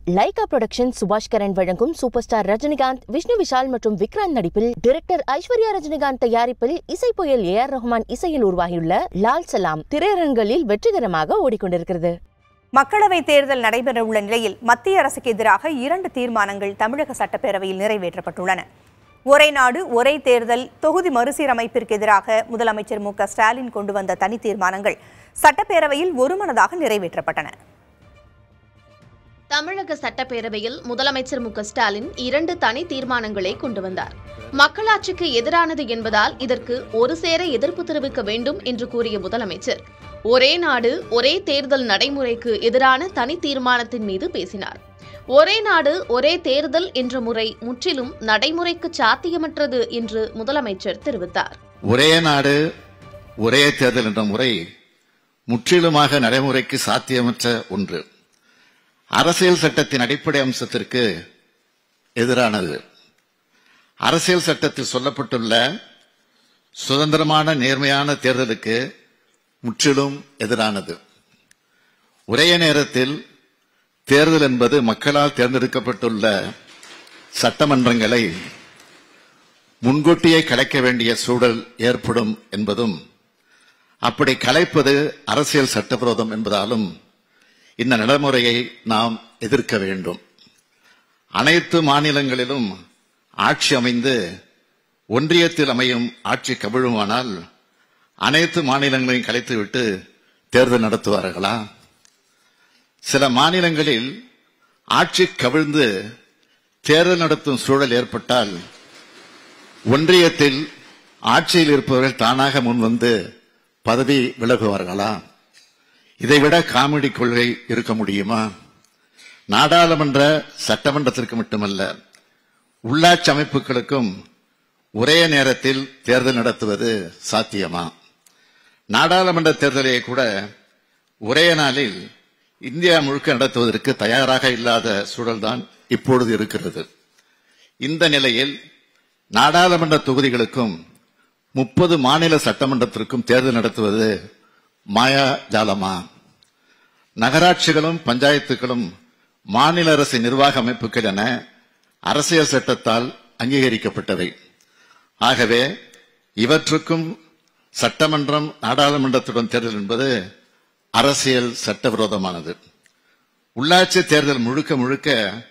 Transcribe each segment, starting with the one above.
Lyca production Subash Karan வழங்கும் super star Rajinikanth Vishnu Vishal மற்றும் விக்ராந்த் நடிப்பில் டைரக்டர் ஐஸ்வர்யா ரஜினிகாந்த் தயாரிப்பில் இசை புயல் ஏ ஆர் ரஹ்மான் இசையில் உருவாகியுள்ள லால் சலாம் திரையரங்களில் வெற்றிகரமாக ஓடிக்கொண்டிருக்கிறது மக்களவைத் தேர்தல் நடைபெறவுள்ள நிலையில் மத்திய அரசுக்கு எதிராக இரண்டு தீர்மானங்கள் தமிழக சட்டப்பேரவையில் நிறைவேற்றப்பட்டுள்ளன ஒரே நாடு ஒரே தேர்தல் தொகுதி மறுசீரமைப்பிற்கு எதிராக முதலமைச்சர் மு க ஸ்டாலின் கொண்டு வந்த தனி தீர்மானங்கள் சட்டப்பேரவையில் ஒருமனதாக நிறைவேற்றப்பட்டன தமிழக சட்டப்பேரவையில் முதலமைச்சர் மு க ஸ்டாலின் இரண்டு தனி தீர்மானங்களை கொண்டு வந்தார் மக்களாட்சிக்கு எதிரானது என்பதால் இதற்கு ஒரு சேர எதிர்ப்பு தெரிவிக்க வேண்டும் என்று கூறிய முதலமைச்சர் ஒரே நாடு ஒரே தேர்தல் நடைமுறைக்கு எதிரான தனி தீர்மானத்தின் மீது பேசினார் ஒரே நாடு ஒரே தேர்தல் என்ற முறை முற்றிலும் நடைமுறைக்கு சாத்தியமற்றது என்று முதலமைச்சர் தெரிவித்தார் ஒரே நாடு ஒரே தேர்தல் என்ற முறை முற்றிலுமாக நடைமுறைக்கு சாத்தியமற்ற ஒன்று அரசியல் சட்டத்தின் அடிப்படை அம்சத்திற்கு எதிரானது அரசியல் சட்டத்தில் சொல்லப்பட்டுள்ள சுதந்திரமான நேர்மையான தேர்தலுக்கு முற்றிலும் எதிரானது ஒரே நேரத்தில் தேர்தல் என்பது மக்களால் தேர்ந்தெடுக்கப்பட்டுள்ள சட்டமன்றங்களை முன்கூட்டியே கலைக்க வேண்டிய சூழல் ஏற்படும் என்பதும் அப்படி கலைப்பது அரசியல் சட்டவிரோதம் என்பதாலும் இந்த நடைமுறையை நாம் எதிர்க்க வேண்டும் அனைத்து மாநிலங்களிலும் ஆட்சி அமைந்து ஒன்றியத்தில் அமையும் ஆட்சி கவிழுமானால் அனைத்து மாநிலங்களையும் கலைத்துவிட்டு தேர்தல் நடத்துவார்களா சில மாநிலங்களில் ஆட்சி கவிழ்ந்து தேர்தல் நடத்தும் சூழல் ஏற்பட்டால் ஒன்றியத்தில் ஆட்சியில் இருப்பவர்கள் தானாக முன்வந்து பதவி விலகுவார்களா இதைவிட காமெடி கொள்கை இருக்க முடியுமா நாடாளுமன்ற சட்டமன்றத்திற்கு மட்டுமல்ல உள்ளாட்சி அமைப்புகளுக்கும் ஒரே நேரத்தில் தேர்தல் நடத்துவது சாத்தியமா நாடாளுமன்ற தேர்தலை கூட ஒரே நாளில் இந்தியா முழுக்க நடத்துவதற்கு தயாராக இல்லாத சூழல்தான் இப்பொழுது இருக்கிறது இந்த நிலையில் நாடாளுமன்ற தொகுதிகளுக்கும் முப்பது மாநில சட்டமன்றத்திற்கும் தேர்தல் நடத்துவது மாயாஜாலமா நகராட்சிகளும் பஞ்சாயத்துகளும் மாநில அரசு நிர்வாக அமைப்புகள் என அரசியல் சட்டத்தால் அங்கீகரிக்கப்பட்டவை ஆகவே இவற்றுக்கும் சட்டமன்றம் நாடாளுமன்றத்துடன் தேர்தல் என்பது அரசியல் சட்டவிரோதமானது உள்ளாட்சி தேர்தல் முழுக்க முழுக்க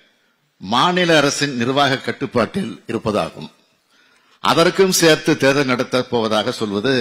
மாநில அரசின் நிர்வாக கட்டுப்பாட்டில் இருப்பதாகும் அதற்கும் சேர்த்து தேர்தல் நடத்தப் போவதாக சொல்வது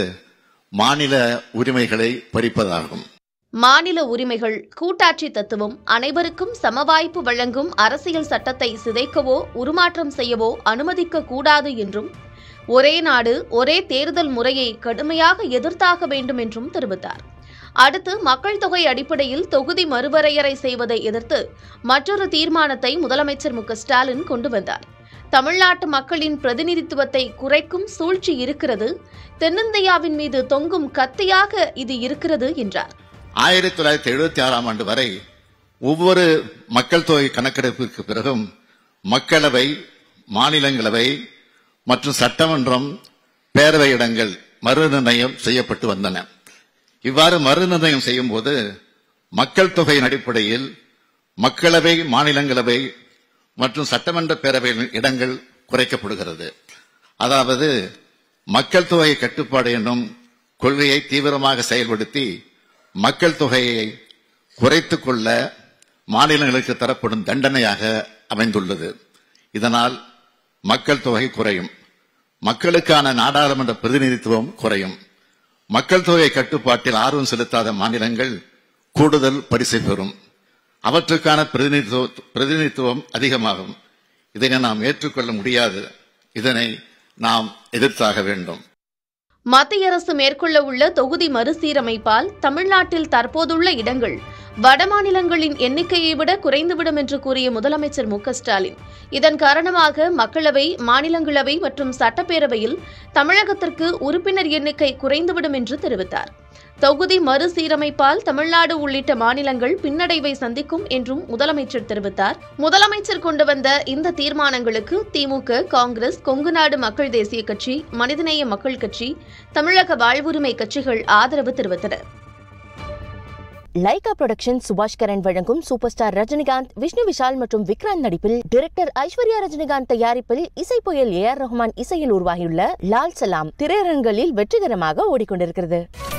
மாநில உரிமைகளை பறிப்பதாகும் மாநில உரிமைகள் கூட்டாட்சி தத்துவம் அனைவருக்கும் சமவாய்ப்பு வழங்கும் அரசியல் சட்டத்தை சிதைக்கவோ உருமாற்றம் செய்யவோ அனுமதிக்க கூடாது என்றும் ஒரே நாடு ஒரே தேர்தல் முறையை கடுமையாக எதிர்த்தாக வேண்டும் என்றும் தெரிவித்தார் அடுத்து மக்கள் தொகை அடிப்படையில் தொகுதி மறுவரையறை செய்வதை எதிர்த்து மற்றொரு தீர்மானத்தை முதலமைச்சர் மு க ஸ்டாலின் கொண்டு வந்தார் தமிழ்நாட்டு மக்களின் பிரதிநிதித்துவத்தை குறைக்கும் சூழ்ச்சி இருக்கிறது தென்னிந்தியாவின் மீது தொங்கும் கத்தியாக இது இருக்கிறது என்றார் ஆயிரத்தி தொள்ளாயிரத்தி எழுபத்தி ஆறாம் ஆண்டு வரை ஒவ்வொரு மக்கள் தொகை கணக்கெடுப்பிற்கு பிறகும் மக்களவை மாநிலங்களவை மற்றும் சட்டமன்றம் பேரவை இடங்கள் மறுநிர்ணயம் செய்யப்பட்டு வந்தன இவ்வாறு மறுநிர்ணயம் செய்யும் போது மக்கள் தொகையின் அடிப்படையில் மக்களவை மாநிலங்களவை மற்றும் சட்டமன்ற பேரவையின் இடங்கள் குறைக்கப்படுகிறது அதாவது மக்கள் தொகை கட்டுப்பாடு என்னும் கொள்கையை தீவிரமாக செயல்படுத்தி மக்கள் தொகையை குறைத்துக் கொள்ள மாநிலங்களுக்கு தரப்படும் தண்டனையாக அமைந்துள்ளது இதனால் மக்கள் தொகை குறையும் மக்களுக்கான நாடாளுமன்ற பிரதிநிதித்துவம் குறையும் மக்கள் தொகை கட்டுப்பாட்டில் ஆர்வம் செலுத்தாத மாநிலங்கள் கூடுதல் பரிசை பெறும் அவற்றுக்கான பிரதிநிதித்துவ பிரதிநிதித்துவம் அதிகமாகும் இதனை நாம் ஏற்றுக்கொள்ள முடியாது இதனை நாம் எதிர்த்தாக வேண்டும் மத்திய அரசு மேற்கொள்ள உள்ள தொகுதி மறுசீரமைப்பால் தமிழ்நாட்டில் தற்போதுள்ள இடங்கள் வடமாநிலங்களின் எண்ணிக்கையை விட குறைந்துவிடும் என்று கூறிய முதலமைச்சர் மு க ஸ்டாலின் இதன் காரணமாக மக்களவை மாநிலங்களவை மற்றும் சட்டப்பேரவையில் தமிழகத்திற்கு உறுப்பினர் எண்ணிக்கை குறைந்துவிடும் என்று தெரிவித்தார் தொகுதி மறுசீரமைப்பால் தமிழ்நாடு உள்ளிட்ட மாநிலங்கள் பின்னடைவை சந்திக்கும் என்றும் முதலமைச்சர் தெரிவித்தார் முதலமைச்சர் கொண்டு வந்த இந்த தீர்மானங்களுக்கு திமுக காங்கிரஸ் கொங்குநாடு மக்கள் தேசிய கட்சி மனிதநேய மக்கள் கட்சி தமிழக வாழ்வுரிமை கட்சிகள் ஆதரவு தெரிவித்தன லைகா புரொடக்ஷன் சுபாஷ் கரன் வழங்கும் சூப்பர் ஸ்டார் ரஜினிகாந்த் விஷ்ணு விஷால் மற்றும் விக்ராந்த் நடிப்பில் டிரெக்டர் ஐஸ்வர்யா ரஜினிகாந்த் தயாரிப்பில் இசை புயல் ஏ ஆர் ரஹ்மான் இசையில் உருவாகியுள்ள லால் சலாம் திரையரங்களில் வெற்றிகரமாக ஓடிக்கொண்டிருக்கிறது